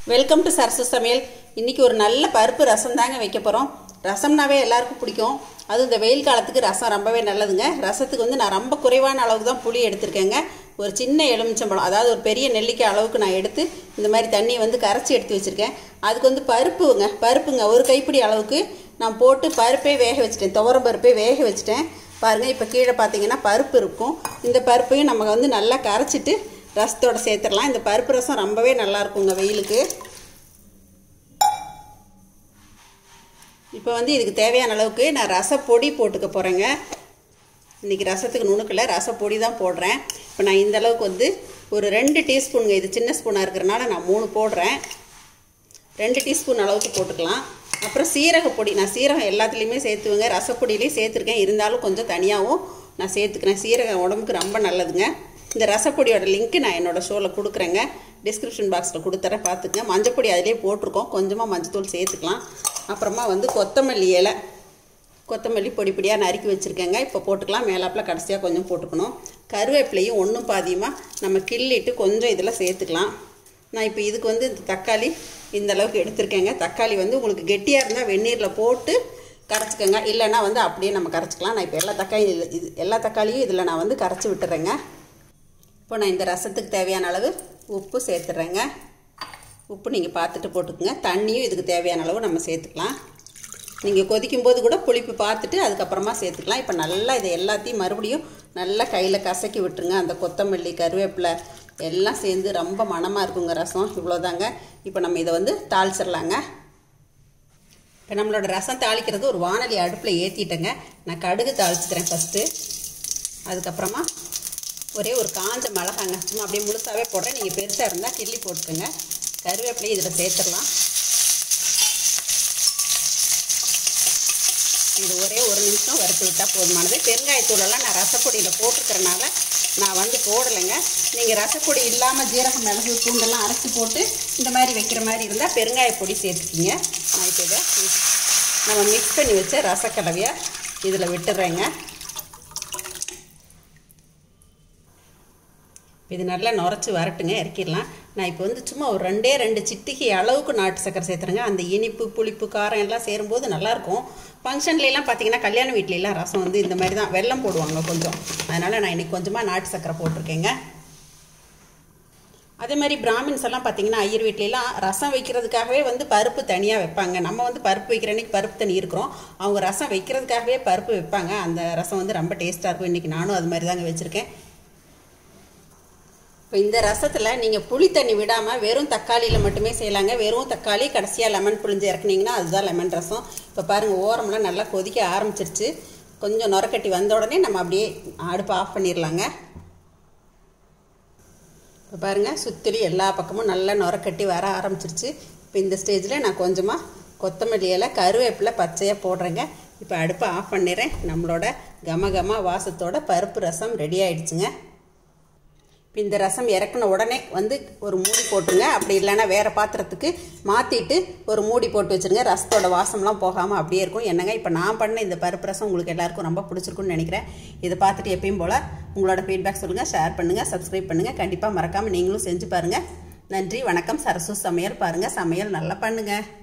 welcome to Sarasu சமையல் இன்றைக்கி ஒரு நல்ல பருப்பு ரசம் தாங்க வைக்க போகிறோம் ரசம்னாவே எல்லாருக்கும் பிடிக்கும் அதுவும் இந்த வெயில் காலத்துக்கு ரசம் ரொம்பவே நல்லதுங்க ரசத்துக்கு வந்து நான் ரொம்ப குறைவான அளவுக்கு தான் புளி எடுத்திருக்கேங்க ஒரு சின்ன எலுமிச்சம்பழம் அதாவது ஒரு பெரிய நெல்லிக்காய் அளவுக்கு நான் எடுத்து இந்த மாதிரி தண்ணியை வந்து கரைச்சி எடுத்து வச்சுருக்கேன் அதுக்கு வந்து பருப்புங்க பருப்புங்க ஒரு கைப்பிடி அளவுக்கு நான் போட்டு பருப்பே வேக வச்சுட்டேன் துவரம் பருப்பே வேக வச்சுட்டேன் பாருங்கள் இப்போ கீழே பார்த்தீங்கன்னா பருப்பு இருக்கும் இந்த பருப்பையும் நம்ம வந்து நல்லா கரைச்சிட்டு ரசத்தோட சேர்த்துடலாம் இந்த பருப்பு ரசம் ரொம்பவே நல்லா இருக்குங்க வெயிலுக்கு இப்போ வந்து இதுக்கு தேவையான அளவுக்கு நான் ரசப்பொடி போட்டுக்க போகிறேங்க இன்றைக்கி ரசத்துக்கு நுணுக்கில் ரசப்பொடி தான் போடுறேன் இப்போ நான் இந்த அளவுக்கு வந்து ஒரு ரெண்டு டீஸ்பூனுங்க இது சின்ன ஸ்பூனாக இருக்கிறனால நான் மூணு போடுறேன் ரெண்டு டீஸ்பூன் அளவுக்கு போட்டுக்கலாம் அப்புறம் சீரக பொடி நான் சீரகம் எல்லாத்துலேயுமே சேர்த்துவேங்க ரசப்பொடியிலையும் சேர்த்துருக்கேன் இருந்தாலும் கொஞ்சம் தனியாகவும் நான் சேர்த்துக்கிறேன் சீரகம் உடம்புக்கு ரொம்ப நல்லதுங்க இந்த ரசப்பொடியோட லிங்க்கு நான் என்னோடய ஷோவில் கொடுக்குறேங்க டிஸ்கிரிப்ஷன் பாக்ஸில் கொடுத்துறேன் பார்த்துங்க மஞ்சப்பொடி அதிலே போட்டிருக்கோம் கொஞ்சமாக மஞ்சத்தூள் சேர்த்துக்கலாம் அப்புறமா வந்து கொத்தமல்லி இலை கொத்தமல்லி பொடி பொடியாக நறுக்கி வச்சுருக்கேங்க இப்போ போட்டுக்கலாம் மேலாப்பில் கடைசியாக கொஞ்சம் போட்டுக்கணும் கருவேப்பிலையும் ஒன்றும் பாதியமாக நம்ம கிள்ளிட்டு கொஞ்சம் இதில் சேர்த்துக்கலாம் நான் இப்போ இதுக்கு வந்து இந்த தக்காளி இந்த அளவுக்கு எடுத்திருக்கேங்க தக்காளி வந்து உங்களுக்கு கெட்டியாக இருந்தால் வெந்நீரில் போட்டு கரைச்சிக்கோங்க இல்லைன்னா வந்து அப்படியே நம்ம கரைச்சிக்கலாம் நான் இப்போ எல்லா தக்காளி இது எல்லா தக்காளியும் இதில் நான் வந்து கரைச்சி விட்டுறேங்க இப்போ நான் இந்த ரசத்துக்கு தேவையான அளவு உப்பு சேர்த்துட்றேங்க உப்பு நீங்கள் பார்த்துட்டு போட்டுக்குங்க தண்ணியும் இதுக்கு தேவையான அளவு நம்ம சேர்த்துக்கலாம் நீங்கள் கொதிக்கும் போது கூட புளிப்பு பார்த்துட்டு அதுக்கப்புறமா சேர்த்துக்கலாம் இப்போ நல்லா இதை எல்லாத்தையும் மறுபடியும் நல்லா கையில் கசக்கி விட்டுருங்க அந்த கொத்தமல்லி கருவேப்பிலை எல்லாம் சேர்ந்து ரொம்ப மணமாக இருக்குங்க ரசம் இவ்வளோதாங்க இப்போ நம்ம இதை வந்து தாளிச்சிடலாங்க இப்போ நம்மளோட ரசம் தாளிக்கிறது ஒரு வானொலி அடுப்பில் ஏற்றிட்டேங்க நான் கடுகு தாளிச்சுக்கிறேன் ஃபஸ்ட்டு அதுக்கப்புறமா ஒரே ஒரு காஞ்ச மிளகாங்க சும்மா அப்படியே முழுசாகவே போடுறேன் நீங்கள் பெருசாக இருந்தால் கிள்ளி போட்டுக்கோங்க கருவேப்பிலையும் இதில் சேர்த்துடலாம் இது ஒரே ஒரு நிமிஷம் வறுத்து விட்டால் போதுமானது பெருங்காயத்தூளெல்லாம் நான் ரசப்பொடியில் போட்டிருக்கிறனால நான் வந்து போடலைங்க நீங்கள் ரசப்பொடி இல்லாமல் ஜீரகம் மிளகு பூண்டெல்லாம் அரைச்சி போட்டு இந்த மாதிரி வைக்கிற மாதிரி இருந்தால் பெருங்காய பொடி சேர்த்துக்கிங்க நான் இப்போ இதை நம்ம மிக்ஸ் பண்ணி வச்ச ரசக்கலவையை இதில் விட்டுறேங்க இது நல்லா நுரைச்சி வரட்டுங்க இறக்கிடலாம் நான் இப்போ வந்து சும்மா ஒரு ரெண்டே ரெண்டு சிட்டிகை அளவுக்கு நாட்டு சக்கரை சேர்த்துறேங்க அந்த இனிப்பு புளிப்பு காரம் எல்லாம் சேரும்போது நல்லாயிருக்கும் ஃபங்க்ஷன்லாம் பார்த்தீங்கன்னா கல்யாண வீட்லலாம் ரசம் வந்து இந்த மாதிரி தான் வெல்லம் போடுவாங்க கொஞ்சம் அதனால் நான் இன்றைக்கி கொஞ்சமாக நாட்டு சக்கரை போட்டிருக்கேங்க அதே மாதிரி பிராமின்ஸ் எல்லாம் பார்த்தீங்கன்னா ஐயர் வீட்லலாம் ரசம் வைக்கிறதுக்காகவே வந்து பருப்பு தனியாக வைப்பாங்க நம்ம வந்து பருப்பு வைக்கிற அன்றைக்கி பருப்பு தண்ணி இருக்கிறோம் அவங்க ரசம் வைக்கிறதுக்காகவே பருப்பு வைப்பாங்க அந்த ரசம் வந்து ரொம்ப டேஸ்ட்டாக இருக்கும் இன்றைக்கி நானும் அது மாதிரி தாங்க வச்சுருக்கேன் இப்போ இந்த ரசத்தில் நீங்கள் புளி தண்ணி விடாமல் வெறும் தக்காளியில் மட்டுமே செய்யலாங்க வெறும் தக்காளி கடைசியாக லெமன் புளிஞ்சு இறக்குனீங்கன்னா அதுதான் லெமன் ரசம் இப்போ பாருங்கள் ஓரம்லாம் நல்லா கொதிக்க ஆரம்பிச்சிருச்சு கொஞ்சம் நுரக்கட்டி வந்த உடனே நம்ம அப்படியே அடுப்பை ஆஃப் பண்ணிடலாங்க இப்போ பாருங்கள் சுற்றிலி எல்லா பக்கமும் நல்லா நுரக்கட்டி வர ஆரம்பிச்சிருச்சு இப்போ இந்த ஸ்டேஜில் நான் கொஞ்சமாக கொத்தமல்லி இலை கருவேப்பிலை பச்சையாக போடுறேங்க இப்போ அடுப்பை ஆஃப் பண்ணிடுறேன் நம்மளோட கம கம வாசத்தோட பருப்பு ரசம் ரெடி ஆயிடுச்சுங்க இப்போ இந்த ரசம் இறக்குன உடனே வந்து ஒரு மூடி போட்டுருங்க அப்படி இல்லைன்னா வேறு பாத்திரத்துக்கு மாற்றிட்டு ஒரு மூடி போட்டு வச்சுருங்க ரசத்தோட வாசம்லாம் போகாமல் அப்படியே இருக்கும் என்னங்க இப்போ நான் பண்ண இந்த பருப்பு ரசம் உங்களுக்கு எல்லாருக்கும் ரொம்ப பிடிச்சிருக்குன்னு நினைக்கிறேன் இதை பார்த்துட்டு எப்பயும் போல் உங்களோட ஃபீட்பேக் சொல்லுங்கள் ஷேர் பண்ணுங்கள் சப்ஸ்கிரைப் பண்ணுங்கள் கண்டிப்பாக மறக்காமல் நீங்களும் செஞ்சு பாருங்கள் நன்றி வணக்கம் சரசு சமையல் பாருங்கள் சமையல் நல்லா பண்ணுங்கள்